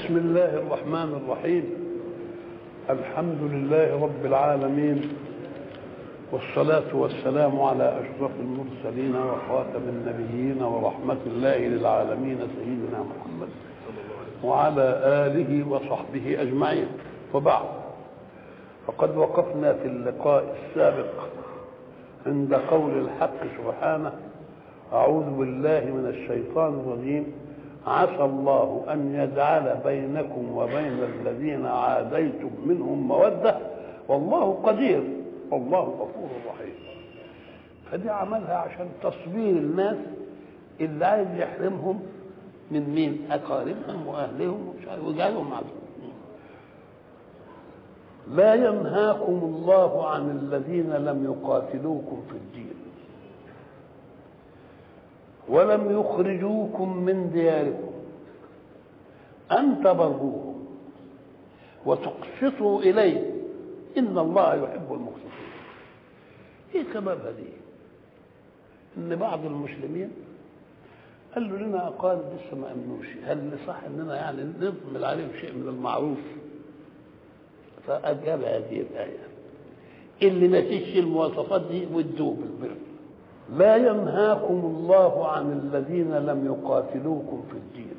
بسم الله الرحمن الرحيم الحمد لله رب العالمين والصلاة والسلام على أشرف المرسلين وخاتم النبيين ورحمة الله للعالمين سيدنا محمد وعلى آله وصحبه أجمعين وبعد فقد وقفنا في اللقاء السابق عند قول الحق سبحانه أعوذ بالله من الشيطان الرجيم عسى الله أن يجعل بينكم وبين الذين عاديتم منهم مودة والله قدير والله غفور رحيم فدي عملها عشان تصوير الناس اللي عايز يحرمهم من مين أقاربهم وأهلهم ومش عارف وجعلهم عذاب لا ينهاكم الله عن الذين لم يقاتلوكم في الدين ولم يخرجوكم من دياركم أن تبروهم وتقسطوا إليه إن الله يحب المقسطين إيه سببها دي؟ إن بعض المسلمين قال له لنا أقارب لسه ما أمنوش هل صح إننا يعني نضمن عليهم شيء من المعروف فأجاب هذه الآية اللي ما فيش المواصفات دي ودوه بالبر لا ينهاكم الله عن الذين لم يقاتلوكم في الدين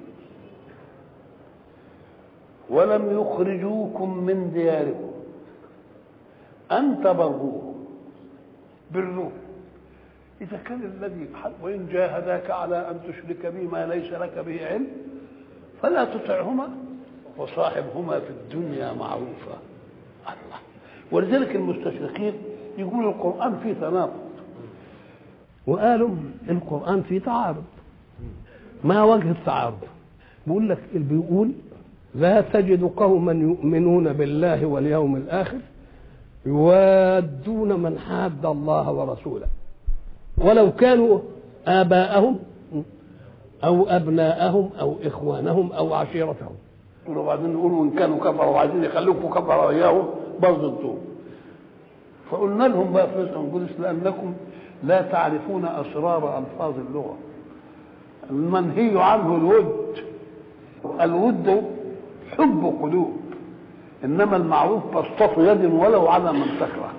ولم يخرجوكم من دياركم أن تبروهم بروه إذا كان الذي وإن جاهداك على أن تشرك بي ما ليس لك به علم فلا تطعهما وصاحبهما في الدنيا معروفا الله ولذلك المستشرقين يقولوا القرآن فيه تناقض وقالوا القرآن فيه تعارض ما وجه التعارض بيقول لك اللي بيقول لا تجد قوما يؤمنون بالله واليوم الآخر يوادون من حاد الله ورسوله ولو كانوا آباءهم أو أبناءهم أو إخوانهم أو عشيرتهم وبعدين يقولوا إن كانوا كفروا وعايزين يخلوكم كفروا إياهم برضه انتم فقلنا لهم بقى في نقول لأنكم لا تعرفون أسرار ألفاظ اللغة المنهي عنه الود الود حب قلوب إنما المعروف بسطة يد ولو على من تكره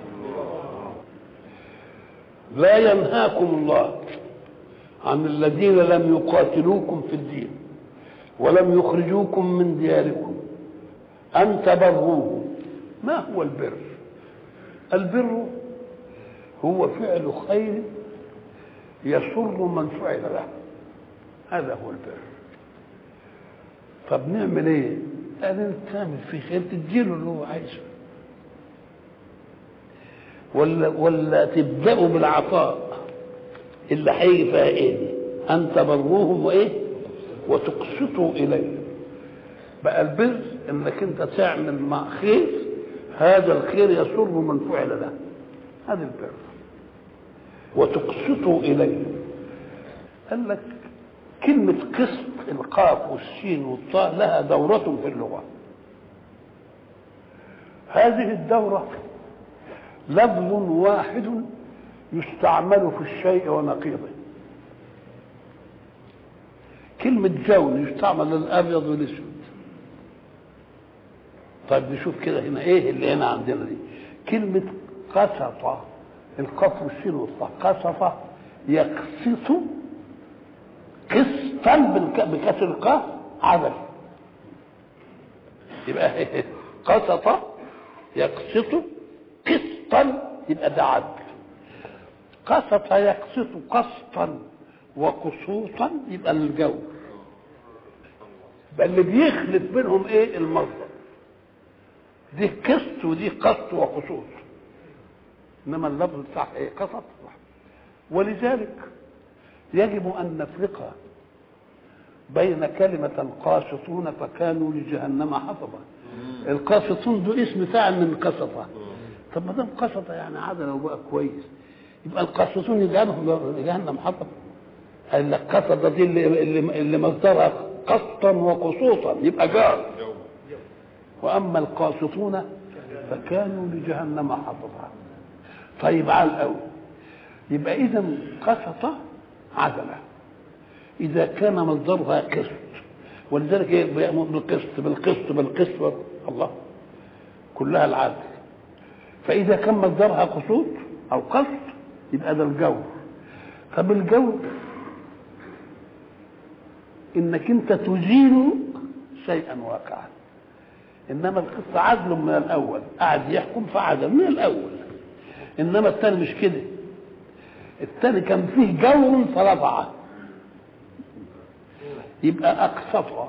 لا ينهاكم الله عن الذين لم يقاتلوكم في الدين ولم يخرجوكم من دياركم أن تبروهم ما هو البر البر هو فعل خير يسر من فعل له هذا هو البر طب نعمل ايه قال انت تعمل في خير تديله اللي هو عايزه ولا ولا تبداوا بالعطاء اللي هيجي فيها ايه دي ان تبروهم وايه وتقسطوا اليه بقى البر انك انت تعمل مع خير هذا الخير يسر من فعل له هذا البر وتقسطوا إليه قال لك كلمة قسط القاف والسين والطاء لها دورة في اللغة هذه الدورة لفظ واحد يستعمل في الشيء ونقيضه كلمة جون يستعمل للأبيض والأسود طيب نشوف كده هنا ايه اللي هنا عندنا دي كلمة قسط القاف والسين والطاء قسط يقسط قسطا بكسر القاف عدل يبقى قسط يقسط قسطا يبقى ده عدل قسط يقسط قسطا وقسوطا يبقى الجو يبقى اللي بيخلط بينهم ايه المصدر دي قسط ودي قسط وقسوط انما اللفظ بتاع ايه قسط ولذلك يجب ان نفرق بين كلمة قاسطون فكانوا لجهنم حطبا القاسطون دول اسم فاعل من قسطة طب ما دام قسطة يعني عدل وبقى كويس يبقى القاسطون يجعلهم لجهنم حطبا قال لك قسطة دي اللي, اللي, اللي مصدرها قسطا وقسوطا يبقى جار واما القاسطون فكانوا لجهنم حطبا طيب على الاول يبقى اذا قسط عدله اذا كان مصدرها قسط ولذلك ايه بيأمر بالقسط بالقسط بالقسط الله كلها العدل فإذا كان مصدرها قسوط أو قسط يبقى ده الجور طب الجور انك انت تزيل شيئا واقعا انما القصه عدل من الاول قعد يحكم فعدل من الاول انما الثاني مش كده الثاني كان فيه جور فرفعه يبقى اقسطها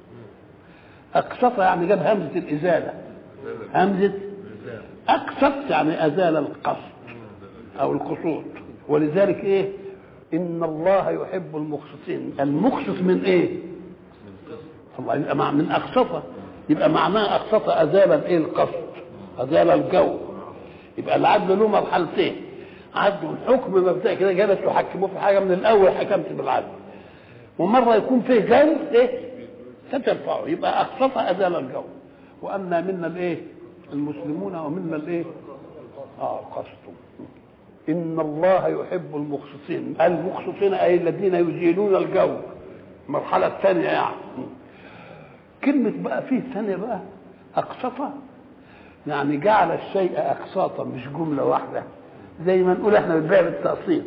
اقسط يعني جاب همزه الازاله همزه اقسط يعني ازال القسط او القسوط ولذلك ايه ان الله يحب المقسطين المقسط من ايه الله يبقى مع من اقسطه يبقى معناه اقسط ازال الايه القسط ازال الجو يبقى العدل له مرحلتين عدل الحكم مبدئي كده جالس تحكموه في حاجه من الاول حكمت بالعدل ومره يكون فيه جو ايه فترفعه يبقى اقسط ازال الجو وانا منا الايه المسلمون ومنا الايه اه قسط ان الله يحب المقسطين المقسطين اي الذين يزيلون الجو المرحله الثانيه يعني كلمه بقى فيه ثانيه بقى اقسطه يعني جعل الشيء اقساطا مش جمله واحده زي ما نقول احنا بنبيع بالتقسيط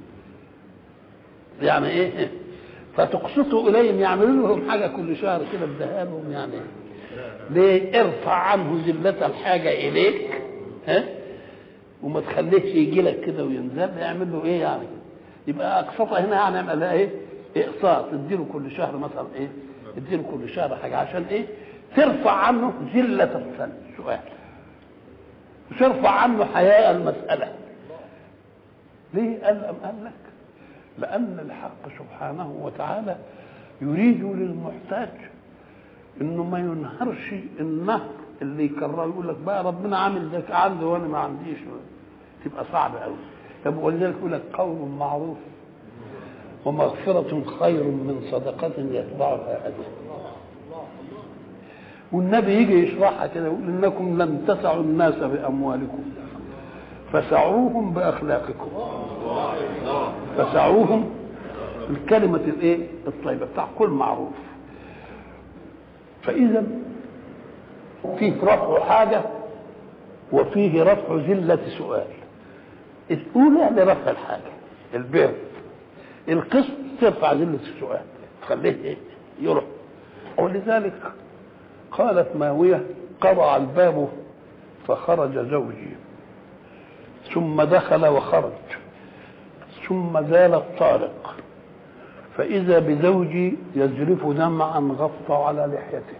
يعني ايه فتقسطوا اليهم يعملوا لهم حاجه كل شهر كده اديها لهم يعني ليه ارفع عنه ذله الحاجه اليك ها وما تخليهش يجي لك كده وينزل يعمل له ايه يعني يبقى اقسطها هنا يعني يعمل ايه اقساط اديله كل شهر مثلا ايه اديله كل شهر حاجه عشان ايه ترفع عنه ذله السؤال وترفع عنه حياء المساله ليه قال أم قال لك لان الحق سبحانه وتعالى يريد للمحتاج انه ما ينهرش النهر اللي يكرره يقول لك بقى ربنا عامل ده عندي وانا ما عنديش تبقى صعبه قوي طب ولذلك يقول لك قول معروف ومغفرة خير من صدقة يتبعها أجر والنبي يجي يشرحها كده يقول إنكم لم تسعوا الناس بأموالكم فسعوهم بأخلاقكم فسعوهم الكلمة الإيه الطيبة بتاع كل معروف فإذا فيه رفع حاجة وفيه رفع ذلة سؤال الأولى لرفع الحاجة البر القسط ترفع ذلة السؤال تخليه إيه؟ يروح ولذلك قالت ماوية قرع الباب فخرج زوجي ثم دخل وخرج ثم زال الطارق فإذا بزوجي يزرف دمعا غطى على لحيته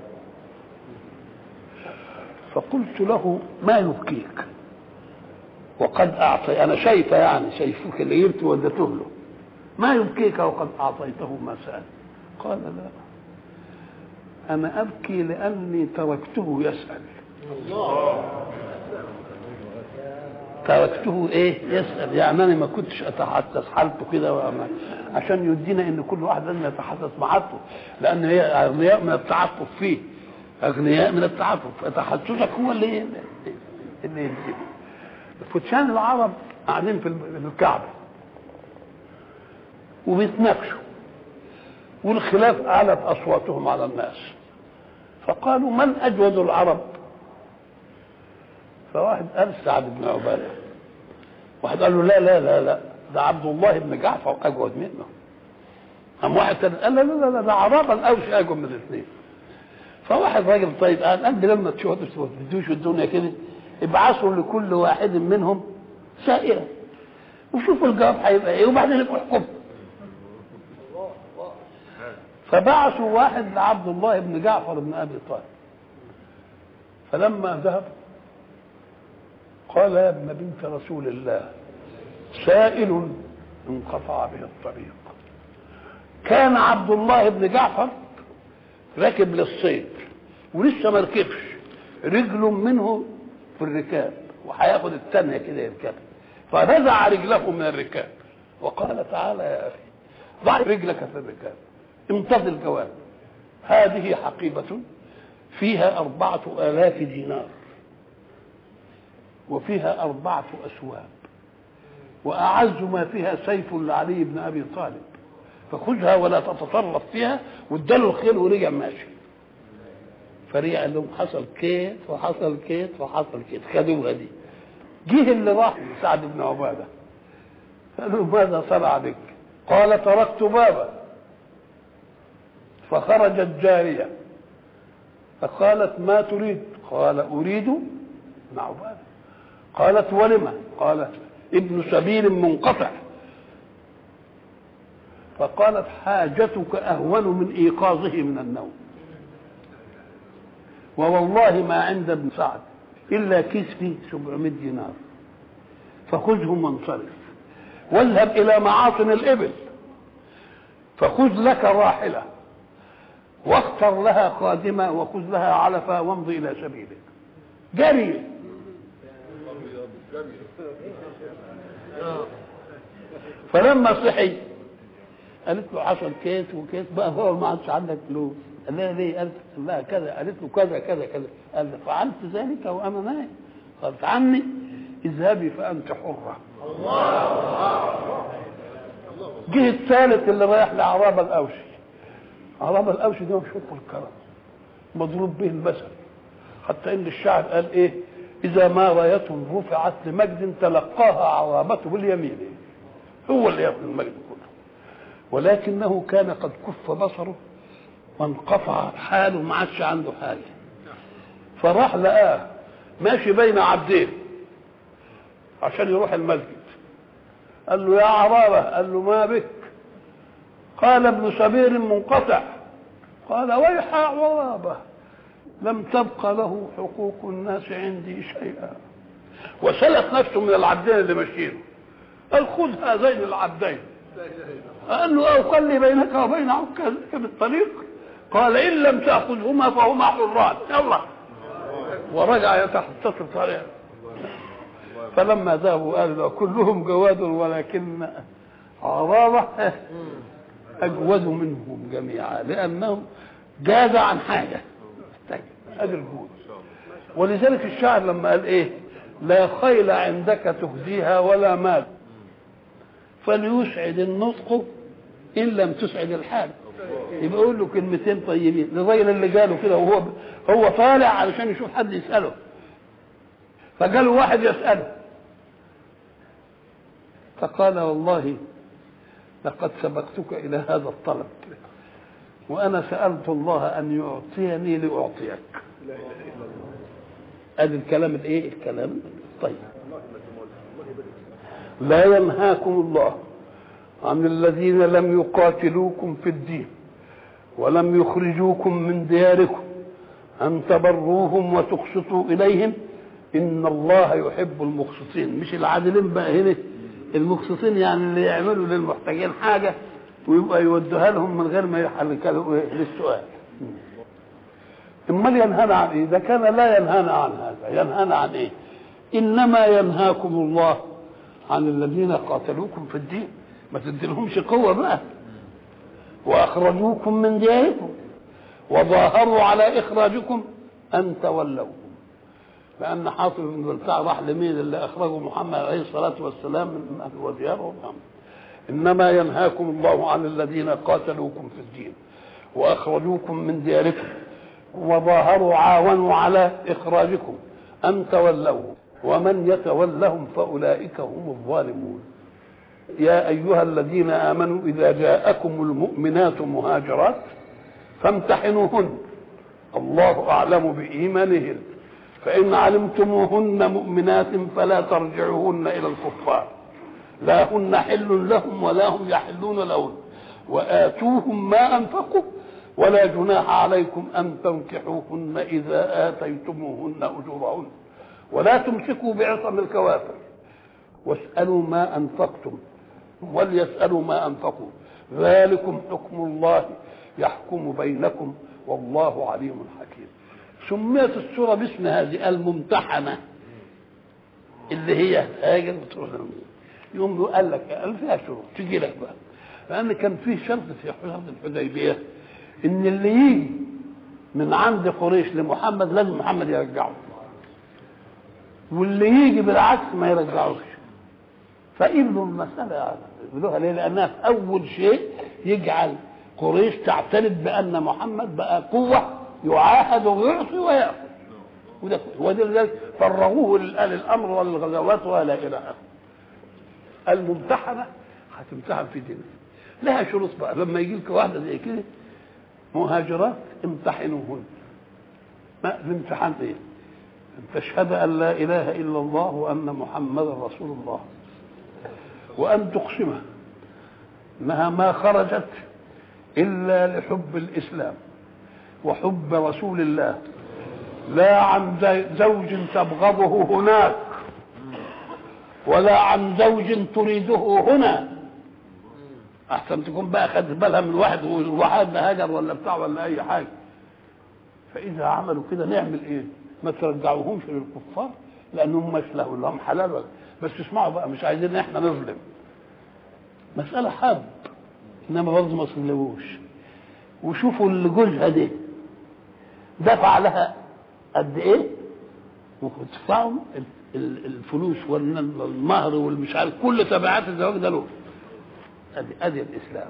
فقلت له ما يبكيك وقد أعطي أنا شايفة يعني شايفك اللي جبت ودته له ما يبكيك وقد أعطيته ما سأل قال لا أنا أبكي لأني تركته يسأل تركته ايه يسال يعني انا ما كنتش اتحدث حالته كده عشان يدينا ان كل واحد لازم يتحدث مع حالته لان هي اغنياء من التعاطف فيه اغنياء من التعاطف فتحدثك هو اللي اللي يديه فتشان العرب قاعدين في الكعبه وبيتناقشوا والخلاف اعلت اصواتهم على الناس فقالوا من اجود العرب فواحد قال سعد بن عباده واحد قال له لا لا لا لا ده عبد الله بن جعفر اجود منه قام واحد تاني قال لا لا لا ده عرابه الاوس اجود من الاثنين فواحد راجل طيب قال قال لما تشوفوا تدوشوا الدنيا كده ابعثوا لكل واحد منهم سائره وشوفوا الجواب هيبقى ايه وبعدين يبقوا احكموا فبعثوا واحد لعبد الله بن جعفر بن ابي طالب فلما ذهب قال يا ابن بنت رسول الله سائل انقطع به الطريق كان عبد الله بن جعفر راكب للصيد ولسه ما ركبش رجل منه في الركاب وهياخد الثانية كده يركب فنزع رجله من الركاب وقال تعالى يا أخي ضع رجلك في الركاب انتظر الجواب هذه حقيبة فيها أربعة آلاف دينار وفيها أربعة أسواب وأعز ما فيها سيف لعلي بن أبي طالب فخذها ولا تتصرف فيها واداله الخيل ورجع ماشي فرجع قال لهم حصل كيت وحصل كيت وحصل كيت خدوها دي جه اللي راح سعد بن عباده قالوا ماذا صنع بك قال تركت بابا فخرجت جاريه فقالت ما تريد قال اريد ابن عباده قالت ولم قالت ابن سبيل منقطع فقالت حاجتك اهون من ايقاظه من النوم ووالله ما عند ابن سعد الا كيس فيه 700 دينار فخذهم وانصرف واذهب الى معاصن الابل فخذ لك راحله واختر لها خادمه وخذ لها علفا وامض الى سبيلك جري فلما صحي قالت له حصل كيس وكيس بقى هو ما عادش عندك فلوس قال لها ليه؟ قالت لها كذا قالت له كذا كذا كذا قال فعلت ذلك وانا نايم قالت عني اذهبي فانت حره جه الثالث اللي رايح لعرابه الاوشي عرابه الاوشي ده مشهور بالكرم مضروب به المثل حتى ان الشاعر قال ايه اذا ما رايه رفعت لمجد تلقاها عرابته باليمين هو اللي ياخذ المجد كله ولكنه كان قد كف بصره وانقطع حاله ما عادش عنده حاجه فراح لقاه ماشي بين عبدين عشان يروح المسجد قال له يا عرابه قال له ما بك قال ابن سبيل منقطع قال ويح عرابه لم تبق له حقوق الناس عندي شيئا وسلت نفسه من العبدين اللي ماشيين قال خذ هذين العبدين قال له أوقل بينك وبين عكازك بالطريق قال إن لم تأخذهما فهما حران يلا ورجع يتحسس الطريق فلما ذهبوا قالوا كلهم جواد ولكن عرابة أجود منهم جميعا لأنه جاز عن حاجة أجل الجود ولذلك الشاعر لما قال إيه لا خيل عندك تهديها ولا مال فليسعد النطق ان لم تسعد الحال يبقى يقول له كلمتين طيبين للراجل اللي قاله كده وهو هو طالع علشان يشوف حد يساله فقال واحد يساله فقال والله لقد سبقتك الى هذا الطلب وانا سالت الله ان يعطيني لاعطيك ادي الكلام الايه الكلام طيب لا ينهاكم الله عن الذين لم يقاتلوكم في الدين ولم يخرجوكم من دياركم ان تبروهم وتقسطوا اليهم ان الله يحب المقسطين مش العادلين بقى هنا المقسطين يعني اللي يعملوا للمحتاجين حاجه ويبقى يودوها لهم من غير ما يحلكوا للسؤال امال ينهانا عن ايه؟ اذا كان لا ينهانا عن هذا ينهانا عن ايه؟ انما ينهاكم الله عن الذين قاتلوكم في الدين ما تديلهمش قوة بقى وأخرجوكم من دياركم وظاهروا على إخراجكم أن تولوهم لأن حاطب بن بلتع راح لمين اللي أخرجوا محمد عليه الصلاة والسلام من أهل وديارهم إنما ينهاكم الله عن الذين قاتلوكم في الدين وأخرجوكم من دياركم وظاهروا عاونوا على إخراجكم أن تولوهم ومن يتولهم فأولئك هم الظالمون يا أيها الذين آمنوا إذا جاءكم المؤمنات مهاجرات فامتحنوهن الله أعلم بإيمانهن فإن علمتموهن مؤمنات فلا ترجعوهن إلى الكفار لا هن حل لهم ولا هم يحلون لهن وآتوهم ما أنفقوا ولا جناح عليكم أن تنكحوهن إذا آتيتموهن أجورهن ولا تمسكوا بعصم الكوافر واسألوا ما أنفقتم وليسألوا ما أنفقوا ذلكم حكم الله يحكم بينكم والله عليم حكيم سميت السورة باسم هذه الممتحنة اللي هي هاجر وتروح يوم قال لك قال فيها شروط تجي لك بقى لأن كان في شرط في شرط الحديبية إن اللي يجي من عند قريش لمحمد لازم محمد يرجعه واللي يجي بالعكس ما يرجعوش فقبلوا المسألة يقولوها ليه؟ لأنها في أول شيء يجعل قريش تعترف بان محمد بقى قوه يعاهد ويعصي ويأخذ وده ولذلك فرغوه لآل الامر وللغزوات ولا الى اخره الممتحنه هتمتحن في دينها لها شروط بقى لما يجي لك واحده زي كده مهاجرات امتحنوهن ما الامتحان ايه؟ ان تشهد ان لا اله الا الله وان محمدا رسول الله وان تقسم انها ما خرجت الا لحب الاسلام وحب رسول الله لا عن زوج تبغضه هناك ولا عن زوج تريده هنا احسن تكون بقى خدت بالها من واحد والواحد هاجر ولا بتاع ولا اي حاجه فاذا عملوا كده نعمل ايه ما ترجعوهمش للكفار لانهم مش لهم لهم حلال ولا بس اسمعوا بقى مش عايزين احنا نظلم مساله حب انما برضه ما صلوش وشوفوا اللي جوزها دي دفع لها قد ايه وتدفعوا الفلوس والمهر والمش عارف كل تبعات الزواج ده له ادي ادي الاسلام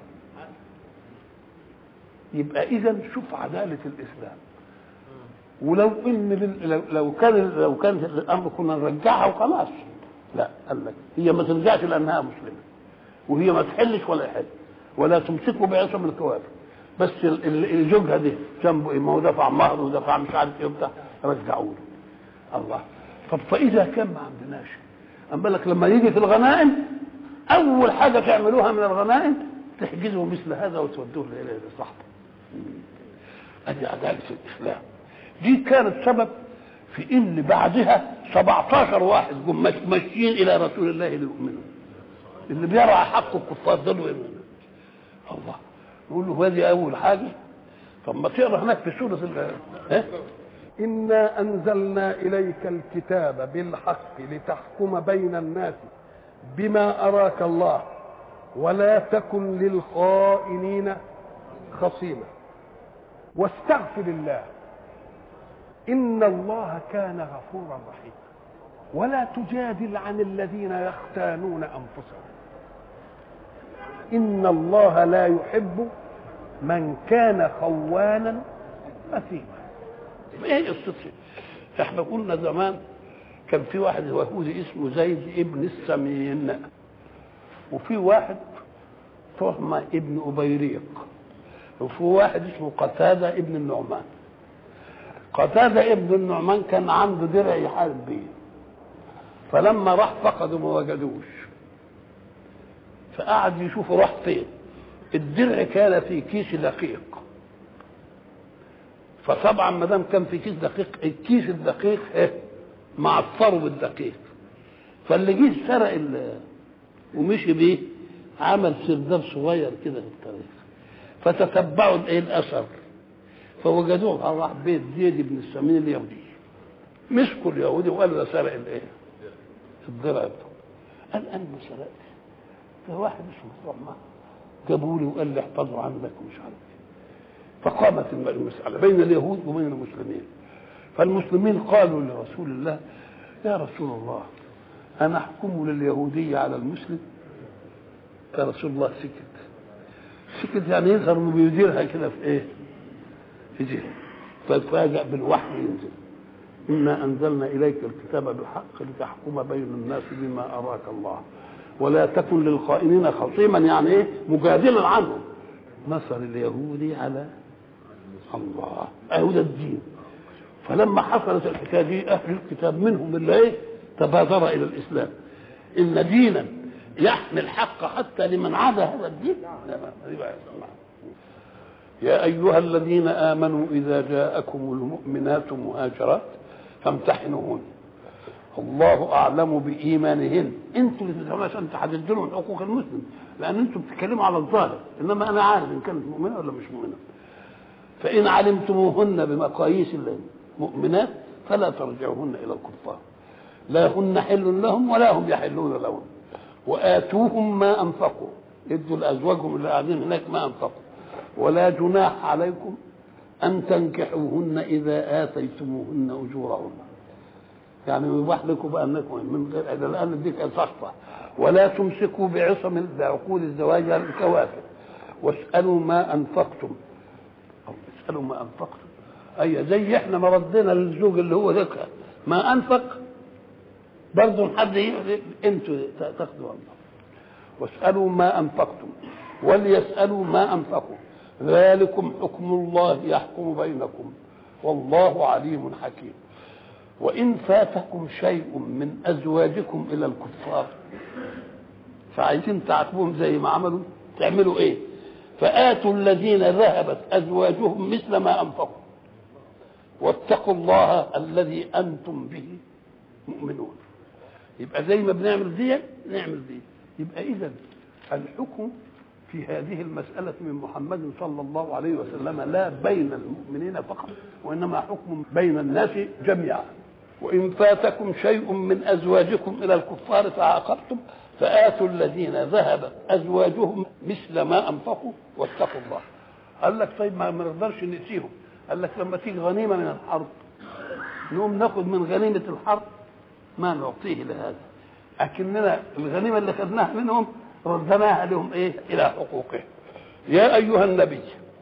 يبقى اذا شوف عداله الاسلام ولو ان لو, لو كان لو كان الامر كنا نرجعها وخلاص لا قال لك هي ما ترجعش لانها مسلمه وهي ما تحلش ولا يحل ولا تمسكه بعصم الكوافر بس الزوجها دي جنبه ايه ما هو دفع مهر ودفع مش عارف ايه وبتاع رجعوا له الله طب فاذا كان ما عندناش اما لك لما يجي في الغنائم اول حاجه تعملوها من الغنائم تحجزوا مثل هذا وتودوه الى صاحبه ادي عداله الاسلام دي كانت سبب في ان بعدها 17 واحد جم ماشيين الى رسول الله ليؤمنوا اللي بيرعى حق الكفار دول يؤمنوا الله يقول له هذه اول حاجه طب ما تقرا هناك في سوره ها انا انزلنا اليك الكتاب بالحق لتحكم بين الناس بما اراك الله ولا تكن للخائنين خصيما واستغفر الله ان الله كان غفورا رحيما ولا تجادل عن الذين يختانون انفسهم ان الله لا يحب من كان خوانا اثيما ايه قصتي احنا قلنا زمان كان في واحد يهودي اسمه زيد ابن السمين وفي واحد طهمة ابن أبيريق وفي واحد اسمه قتادة ابن النعمان قتادة ابن النعمان كان عنده درع يحارب بيه فلما راح فقده ما وجدوش فقعد يشوف راح فين الدرع كان في كيس دقيق فطبعا ما دام كان في كيس دقيق الكيس الدقيق ايه معطره بالدقيق فاللي جه سرق ومشي بيه عمل سرداب صغير كده في الطريق فتتبعوا ايه الاثر فوجدوه راح بيت زيد بن السمين اليهودي مسكوا اليهودي وقال ده سرق الايه الضرع بتاعه قال انا ما سرقتش ده واحد اسمه طعمه جابوا لي وقال لي احفظوا عندك ومش عارف فقامت المسألة بين اليهود وبين المسلمين فالمسلمين قالوا لرسول الله يا رسول الله أنا أحكم لليهودية على المسلم فرسول الله سكت سكت يعني يظهر انه بيديرها كده في ايه؟ في ذهن فيتفاجأ بالوحي ينزل إنا أنزلنا إليك الكتاب بالحق لتحكم بين الناس بما أراك الله ولا تكن للخائنين خصيما يعني إيه مجادلا عنهم مثل اليهودي على الله أهو ده الدين فلما حصلت الحكاية دي أهل الكتاب منهم اللي إيه تبادر إلى الإسلام إن دينا يحمي الحق حتى لمن عدا هذا الدين يا أيها الذين آمنوا إذا جاءكم المؤمنات مهاجرات فامتحنوهن الله أعلم بإيمانهن أنتوا اللي تفهموا عشان تحددوا لهم حقوق المسلم لأن أنتوا بتتكلموا على الظاهر إنما أنا عارف إن كانت مؤمنة ولا مش مؤمنة فإن علمتموهن بمقاييس المؤمنات فلا ترجعوهن إلى الكفار لا هن حل لهم ولا هم يحلون لهم وآتوهم ما أنفقوا ادوا لأزواجهم اللي قاعدين هناك ما أنفقوا ولا جناح عليكم أن تنكحوهن إذا آتيتموهن أجورهن يعني يباح لكم بأنكم من غير إذا الآن اديك صحفة ولا تمسكوا بعصم بعقود الزواج الكوافر واسألوا ما أنفقتم أو اسألوا ما أنفقتم أي زي احنا ما ردنا للزوج اللي هو ذكر ما أنفق برضه حد ي- انتوا تاخدوا الله واسألوا ما أنفقتم وليسألوا ما أنفقوا ذلكم حكم الله يحكم بينكم والله عليم حكيم وإن فاتكم شيء من أزواجكم إلى الكفار فعايزين تعاقبوهم زي ما عملوا تعملوا إيه فآتوا الذين ذهبت أزواجهم مثل ما أنفقوا واتقوا الله الذي أنتم به مؤمنون يبقى زي ما بنعمل دي نعمل دي يبقى إذا الحكم في هذه المسألة من محمد صلى الله عليه وسلم لا بين المؤمنين فقط وإنما حكم بين الناس جميعا وإن فاتكم شيء من أزواجكم إلى الكفار فعاقبتم فآتوا الذين ذهبت أزواجهم مثل ما أنفقوا واتقوا الله قال لك طيب ما ما نقدرش نسيهم قال لك لما تيجي غنيمة من الحرب نقوم ناخد من غنيمة الحرب ما نعطيه لهذا لكننا الغنيمة اللي خدناها منهم ردناها لهم ايه الى حقوقهم يا ايها النبي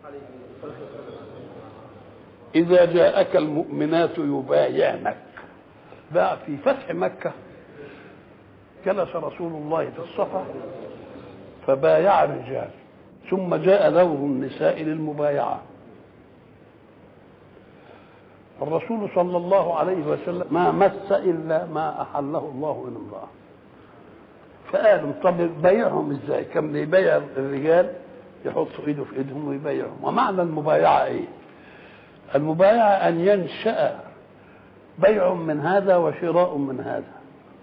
اذا جاءك المؤمنات يبايعنك بقى في فتح مكة جلس رسول الله في الصفا فبايع الرجال ثم جاء دور النساء للمبايعة الرسول صلى الله عليه وسلم ما مس إلا ما أحله الله للمرأة فقالوا طب بيعهم ازاي كان بيبيع الرجال يحطوا ايده في ايدهم ويبيعهم ومعنى المبايعة ايه المبايعة ان ينشأ بيع من هذا وشراء من هذا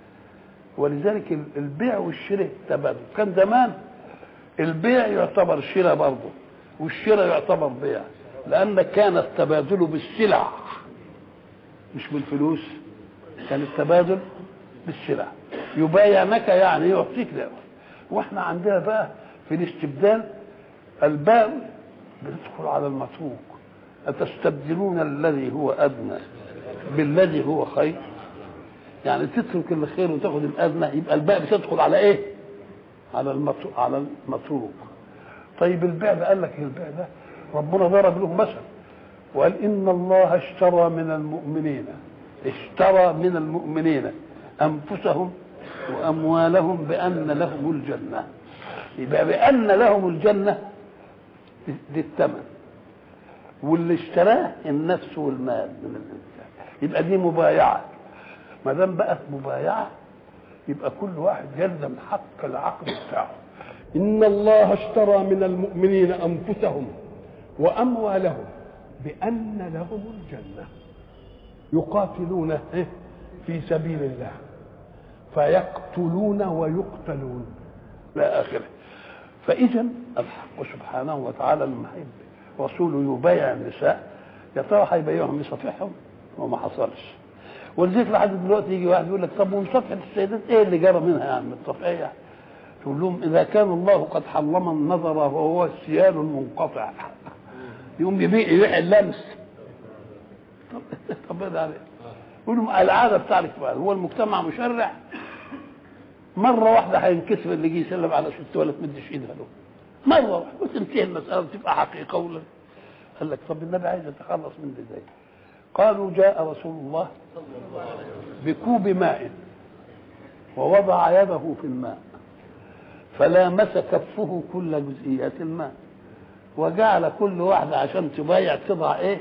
ولذلك البيع والشراء تبادل كان زمان البيع يعتبر شراء برضه والشراء يعتبر بيع لأن كان التبادل بالسلع مش بالفلوس كان التبادل بالسلع يبايعنك يعني يعطيك ده واحنا عندنا بقى في الاستبدال الباء بتدخل على المتروك أتستبدلون الذي هو أدنى بالذي هو خير يعني تترك الخير وتاخد الأدنى يبقى الباء بتدخل على إيه؟ على المتروك على المتروك طيب البيع ده قال لك البيع ده ربنا ضرب له مثل وقال إن الله اشترى من المؤمنين اشترى من المؤمنين أنفسهم وأموالهم بأن لهم الجنة يبقى بأن لهم الجنة دي الثمن واللي اشتراه النفس والمال من الإنسان يبقى دي مبايعة ما دام بقت مبايعة يبقى كل واحد يلزم حق العقد بتاعه إن الله اشترى من المؤمنين أنفسهم وأموالهم بأن لهم الجنة يقاتلون في سبيل الله فيقتلون ويقتلون لا آخره فإذا الحق سبحانه وتعالى لما رسوله يبايع النساء يا ترى هيبايعهم بصفحهم وما حصلش ولذلك لحد دلوقتي يجي واحد يقول لك طب وصفحة السيدات ايه اللي جرى منها يا عم الصفحية تقول لهم اذا كان الله قد حرم النظر وهو السيال المنقطع يقوم يبيع يبيع اللمس طب طب ده عليه يقول لهم العاده بتاع الاكبار هو المجتمع مشرع مره واحده هينكسر اللي يجي يسلم على ست ولا تمدش ايدها له مره واحده وتنتهي المساله وتبقى حقيقه ولا قال لك طب النبي عايز يتخلص من ده ازاي؟ قالوا جاء رسول الله بكوب ماء ووضع يده في الماء فلامس كفه كل جزئيات الماء وجعل كل واحدة عشان تبايع تضع ايه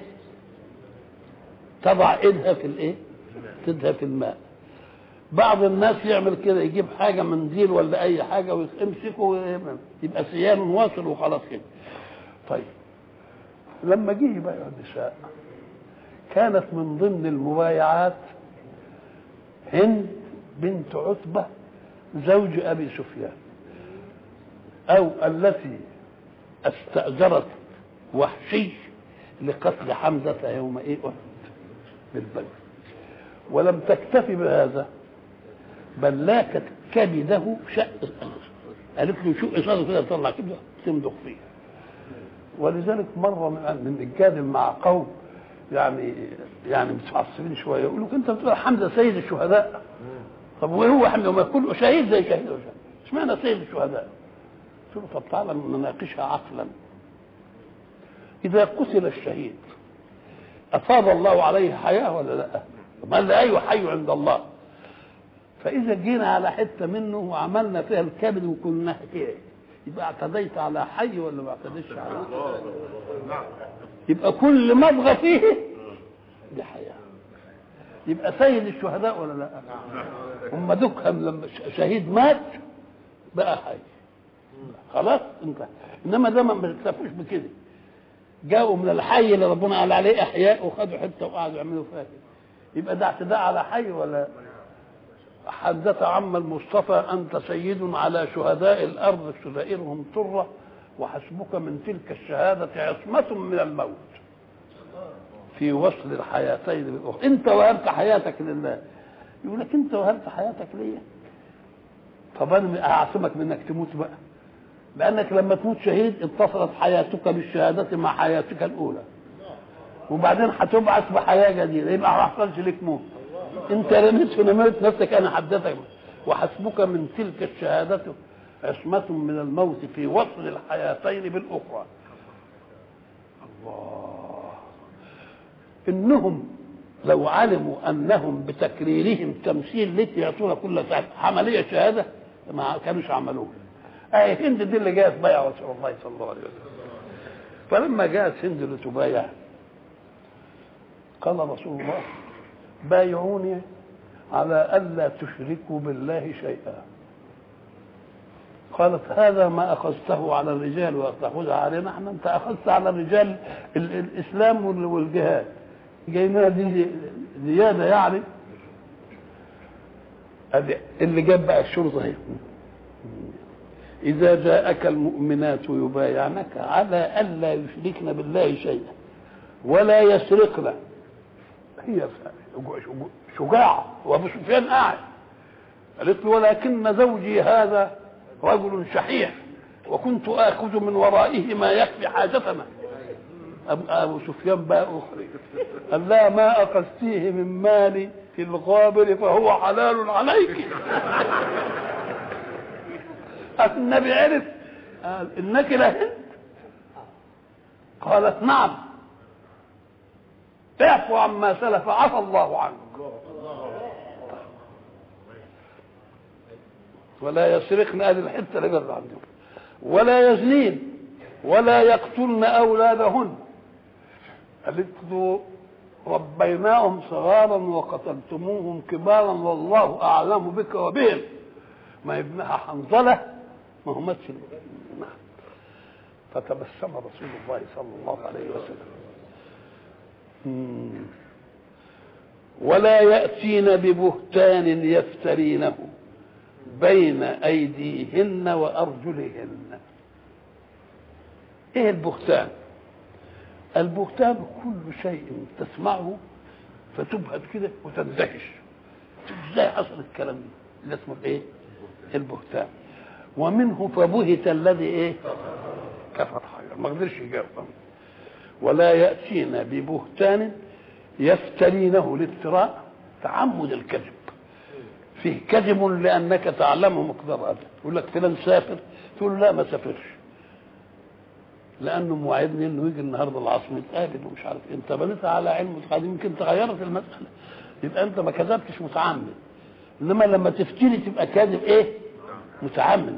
تضع ايدها في الايه تدها في الماء بعض الناس يعمل كده يجيب حاجة منديل ولا أي حاجة ويمسكه يبقى سيال واصل وخلاص كده طيب لما جه يبايع النساء كانت من ضمن المبايعات هند بنت عتبة زوج أبي سفيان أو التي استأجرت وحشي لقتل حمزة يوم إيه أحد بالبدر ولم تكتفي بهذا بل لاكت كبده شق قالت له شق صدره كده طلع كده تمضغ فيه ولذلك مره من الجادل مع قوم يعني يعني متعصبين شويه يقول لك انت بتقول حمزه سيد الشهداء طب وهو حمزه ما كله شهيد زي شهيد اشمعنى سيد الشهداء قلت له طب تعالى نناقشها عقلا اذا قتل الشهيد افاض الله عليه حياه ولا لا؟ ما قال اي حي عند الله فاذا جينا على حته منه وعملنا فيها الكبد وكلناها ايه يبقى اعتديت على حي ولا ما اعتديتش على يبقى كل مضغه فيه دي حياه يبقى سيد الشهداء ولا لا هم دكهم لما شهيد مات بقى حي خلاص انت انما ده ما بيكتفوش بكده جاءوا من الحي اللي ربنا قال عليه احياء وخدوا حته وقعدوا يعملوا فيها كده يبقى ده اعتداء على حي ولا حدث عم المصطفى انت سيد على شهداء الارض شذائرهم طره وحسبك من تلك الشهاده عصمه من الموت في وصل الحياتين بالاخرى انت وهبت حياتك لله يقول لك انت وهبت حياتك ليا طب انا اعصمك من انك تموت بقى لانك لما تموت شهيد اتصلت حياتك بالشهاده مع حياتك الاولى وبعدين هتبعث بحياه جديده يبقى ما حصلش لك موت انت رميت في نمره نفسك انا حدثك وحسبك من تلك الشهاده عصمة من الموت في وصل الحياتين بالأخرى الله إنهم لو علموا أنهم بتكريرهم تمثيل لك يعطونا كل ساعة عملية شهادة ما كانوش عملوها أي هند دي اللي جاءت بايع رسول الله صلى الله عليه وسلم فلما جاءت هند لتبايع قال رسول الله بايعوني على ألا تشركوا بالله شيئا قالت هذا ما أخذته على الرجال وتأخذها علينا احنا أنت أخذت على الرجال ال- الإسلام وال- والجهاد جاينا دي زيادة يعني أدي اللي جاب بقى الشرطة هي إذا جاءك المؤمنات يبايعنك على ألا يشركن بالله شيئا ولا يسرقن هي شجاعة وأبو سفيان قاعد قالت له ولكن زوجي هذا رجل شحيح وكنت آخذ من ورائه ما يكفي حاجتنا أبو- أبو سفيان بقى أخرج قال لا ما أخذتيه من مالي في الغابر فهو حلال عليك النبي عرف قال إنك لهند قالت نعم اعفو عما سلف عفى الله عنك ولا يسرقن هذه الحته اللي جرى عندهم ولا يزنين ولا يقتلن اولادهن قالت له ربيناهم صغارا وقتلتموهم كبارا والله اعلم بك وبهم ما ابنها حنظله ما هو ماتش نعم. فتبسم رسول الله صلى الله عليه وسلم مم. ولا يأتين ببهتان يفترينه بين أيديهن وأرجلهن إيه البهتان البهتان كل شيء تسمعه فتبهت كده وتندهش ازاي حصل الكلام ده اللي اسمه ايه البهتان ومنه فبهت الذي ايه كفر حجر ما قدرش يجاوب ولا يأتين ببهتان يفترينه الافتراء تعمد الكذب فيه كذب لانك تعلم مقدار هذا يقول لك فلان سافر تقول له لا ما سافرش لانه موعدني انه يجي النهارده العصر نتقابل ومش عارف إيه. انت بنيت على علم متقدم يمكن تغيرت المساله يبقى انت ما كذبتش متعمد انما لما تفتري تبقى كاذب ايه متعمد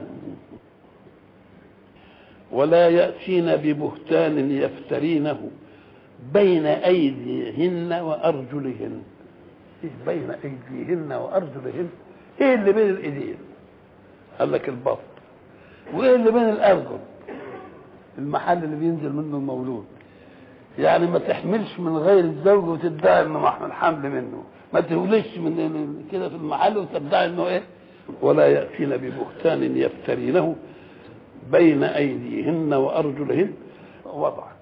ولا يأتين ببهتان يفترينه بين أيديهن وأرجلهن إيه بين أيديهن وأرجلهن إيه اللي بين الإيدين قال لك البطن وإيه اللي بين الأرجل المحل اللي بينزل منه المولود يعني ما تحملش من غير الزوج وتدعي انه محمل حمل منه ما تولدش من كده في المحل وتدعي انه ايه ولا ياتين ببهتان يفترينه بين ايديهن وارجلهن وضعا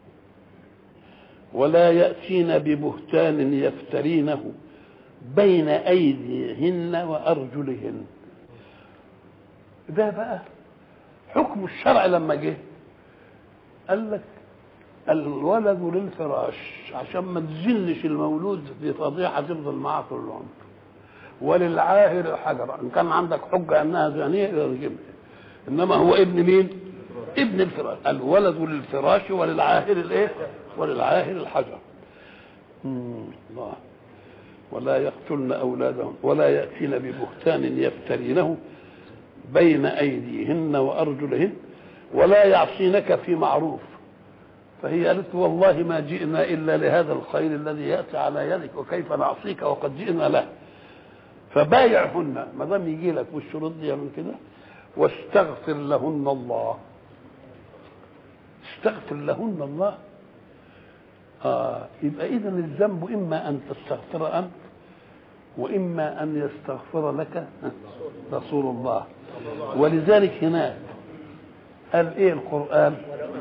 ولا ياتين ببهتان يفترينه بين ايديهن وارجلهن ده بقى حكم الشرع لما جه قال لك الولد للفراش عشان ما تزلش المولود في فضيحه تفضل معاه طول العمر وللعاهر حجر ان كان عندك حجه انها زانيه يرجمها انما هو ابن مين ابن الفراش الولد للفراش وللعاهر الايه وللعاهر الحجر مم، الله ولا يقتلن اولادهم ولا ياتين ببهتان يفترينه بين ايديهن وارجلهن ولا يعصينك في معروف فهي قالت والله ما جئنا الا لهذا الخير الذي ياتي على يدك وكيف نعصيك وقد جئنا له فبايعهن ما دام يجي لك والشروط دي من كده واستغفر لهن الله استغفر لهن الله آه يبقى اذا الذنب اما ان تستغفر انت واما ان يستغفر لك رسول الله ولذلك هناك قال ايه القران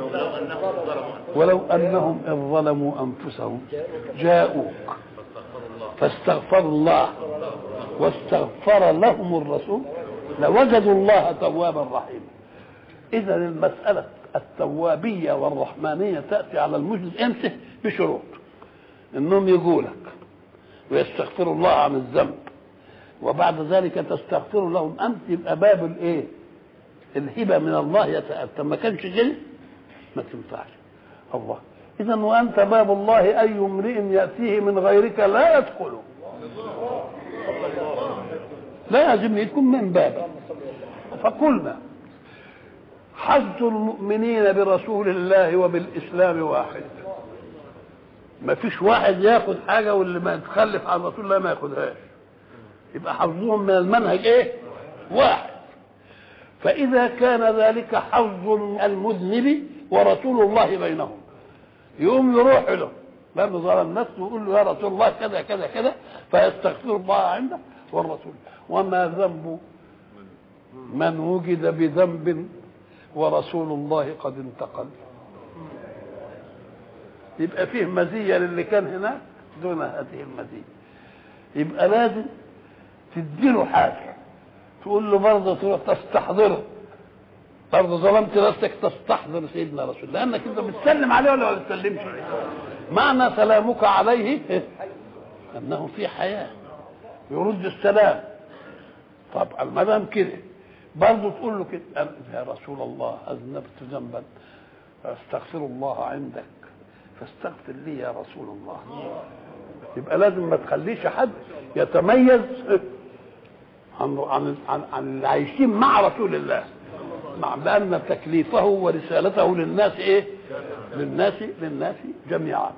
ولو انهم اذ ظلموا انفسهم جاءوك فاستغفروا الله واستغفر لهم الرسول لوجدوا الله توابا رحيما اذا المساله التوابيه والرحمانيه تاتي على المجرم امتى بشروط انهم يجوا لك ويستغفروا الله عن الذنب وبعد ذلك تستغفر لهم انت يبقى باب الايه الهبه من الله يتاتى ما كانش كده ما تنفعش الله اذا وانت باب الله اي امرئ ياتيه من غيرك لا يدخله لا يجب يكون من بابه فقلنا حظ المؤمنين برسول الله وبالاسلام واحد ما فيش واحد ياخد حاجه واللي ما يتخلف عن رسول الله ما ياخدهاش يبقى حظهم من المنهج ايه واحد فاذا كان ذلك حظ المذنب ورسول الله بينهم يقوم يروح له لانه ظلم نفسه ويقول له يا رسول الله كذا كذا كذا فيستغفر الله عنده والرسول وما ذنب من وجد بذنب ورسول الله قد انتقل يبقى فيه مزيه للي كان هناك دون هذه المزيه يبقى لازم تديله حاجه تقول له برضه تروح تستحضره برضه ظلمت نفسك تستحضر سيدنا رسول الله لانك انت بتسلم عليه ولا ما بتسلمش معنى سلامك عليه انه في حياه يرد السلام طبعا ما دام كده برضه تقول له كده يا رسول الله اذنبت ذنبا استغفر الله عندك فاستغفر لي يا رسول الله يبقى لازم ما تخليش حد يتميز عن عن عن, عن اللي عايشين مع رسول الله مع بان تكليفه ورسالته للناس ايه؟ للناس للناس جميعا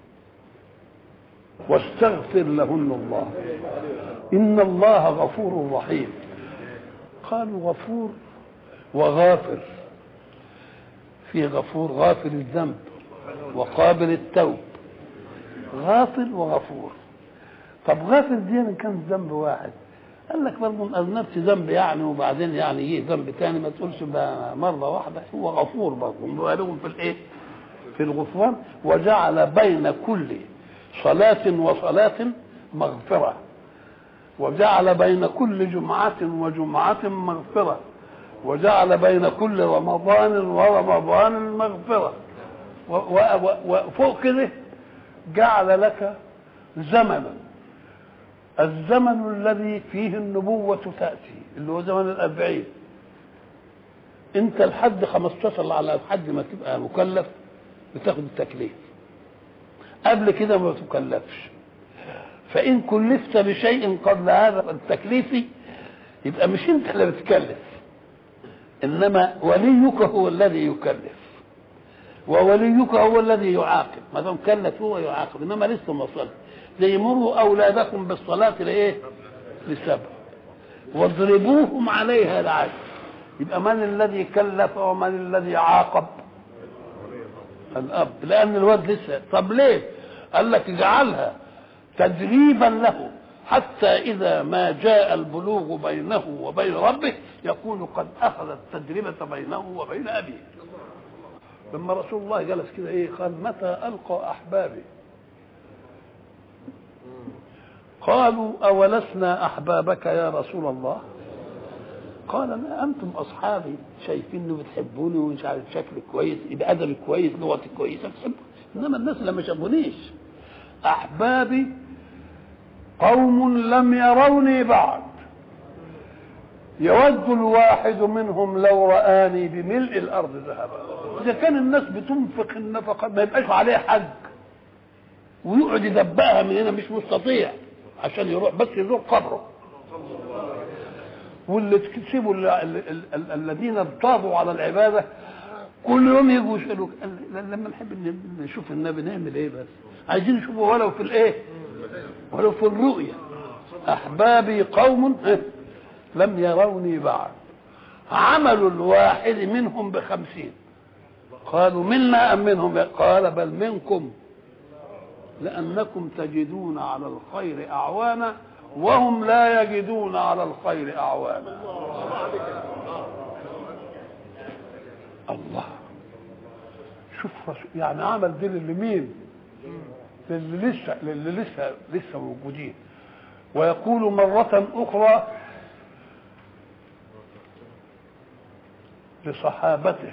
واستغفر لهن الله ان الله غفور رحيم قالوا غفور وغافر في غفور غافر الذنب وقابل التوب غافر وغفور طب غافر دي ان كان ذنب واحد قال لك برضه اذنبت ذنب يعني وبعدين يعني ايه ذنب تاني ما تقولش بقى مره واحده هو غفور برضه مبالغ في الايه؟ في الغفران وجعل بين كل صلاة وصلاة مغفرة وجعل بين كل جمعة وجمعة مغفرة وجعل بين كل رمضان ورمضان مغفرة وفوق كده جعل لك زمنا الزمن الذي فيه النبوة تأتي اللي هو زمن الأربعين أنت لحد 15 على لحد ما تبقى مكلف بتاخد التكليف قبل كده ما تكلفش فإن كلفت بشيء قبل هذا التكليف يبقى مش أنت اللي بتكلف إنما وليك هو الذي يكلف ووليك هو الذي يعاقب ما دام كلف هو يعاقب انما لسه ما وصلش زي مروا اولادكم بالصلاه لايه؟ لسبع واضربوهم عليها لعشر يبقى من الذي كلف ومن الذي عاقب؟ الاب لان الواد لسه طب ليه؟ قال لك اجعلها تدريبا له حتى اذا ما جاء البلوغ بينه وبين ربه يكون قد اخذ التجربه بينه وبين ابيه لما رسول الله جلس كده ايه قال متى القى احبابي قالوا اولسنا احبابك يا رسول الله قال لا انتم اصحابي شايفيني بتحبوني ومش عارف شكلي كويس يبقى ادبي كويس لغتي كويسه بتحبوا انما الناس اللي ما شافونيش احبابي قوم لم يروني بعد يود الواحد منهم لو رآني بملء الأرض ذهبا إذا كان الناس بتنفق النفقة ما يبقاش عليه حج ويقعد يدبقها من هنا مش مستطيع عشان يروح بس يزور قبره واللي تكسبوا ال- ال- ال- ال- الذين ارتاضوا على العباده كل يوم يجوا يسالوك قال لما نحب ن- نشوف النبي نعمل ايه بس عايزين نشوفه ولو في الايه ولو في الرؤيا احبابي قوم إيه؟ لم يروني بعد عمل الواحد منهم بخمسين قالوا منا ام منهم قال بل منكم لأنكم تجدون على الخير أعوانا وهم لا يجدون على الخير أعوانا الله شوف رسول- يعني عمل دي لمين للي لسه للي لسه لسه موجودين ويقول مرة أخرى لصحابته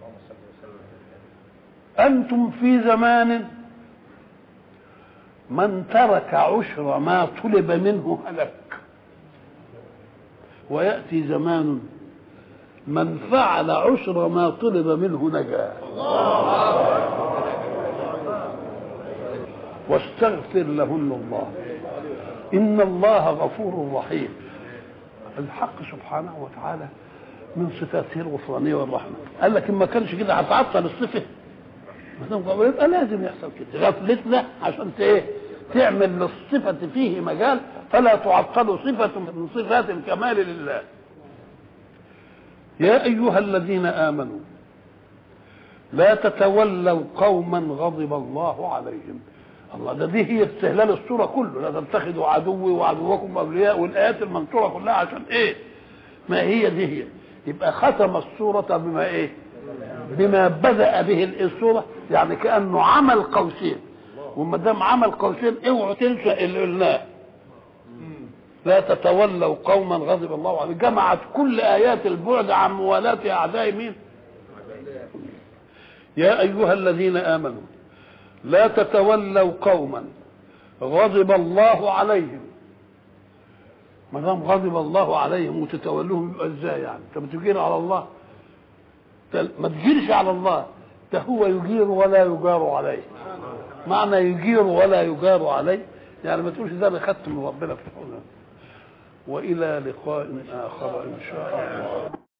أنتم في زمان من ترك عشر ما طلب منه هلك ويأتي زمان من فعل عشر ما طلب منه نجا واستغفر لهن الله إن الله غفور رحيم الحق سبحانه وتعالى من صفاته الغفرانية والرحمة قال لك إن ما كانش كده هتعطل الصفة ما دام غفور يبقى لازم يحصل كده غفلتنا عشان ت- ايه تعمل للصفة فيه مجال فلا تعطل صفة من صفات الكمال لله يا أيها الذين آمنوا لا تتولوا قوما غضب الله عليهم الله ده دي هي استهلال الصورة كله لا تتخذوا عدوي وعدوكم أولياء والآيات المنصورة كلها عشان إيه ما هي دي هي يبقى ختم الصورة بما إيه بما بدأ به الصورة يعني كأنه عمل قوسين وما دام عمل قوسين اوعوا تنسى اللي قلناه لا تتولوا قوما غضب الله عليهم جمعت كل آيات البعد عن موالاة أعداء مين يا أيها الذين آمنوا لا تتولوا قوما غضب الله عليهم ما دام غضب الله عليهم وتتولوهم يبقى ازاي يعني؟ انت بتجير على الله تل- ما تجيرش على الله ده هو يجير ولا يجار عليه معنى يجير ولا يجار عليه يعني ما تقولش ده انا خدت من ربنا في الحوض والى لقاء اخر ان شاء الله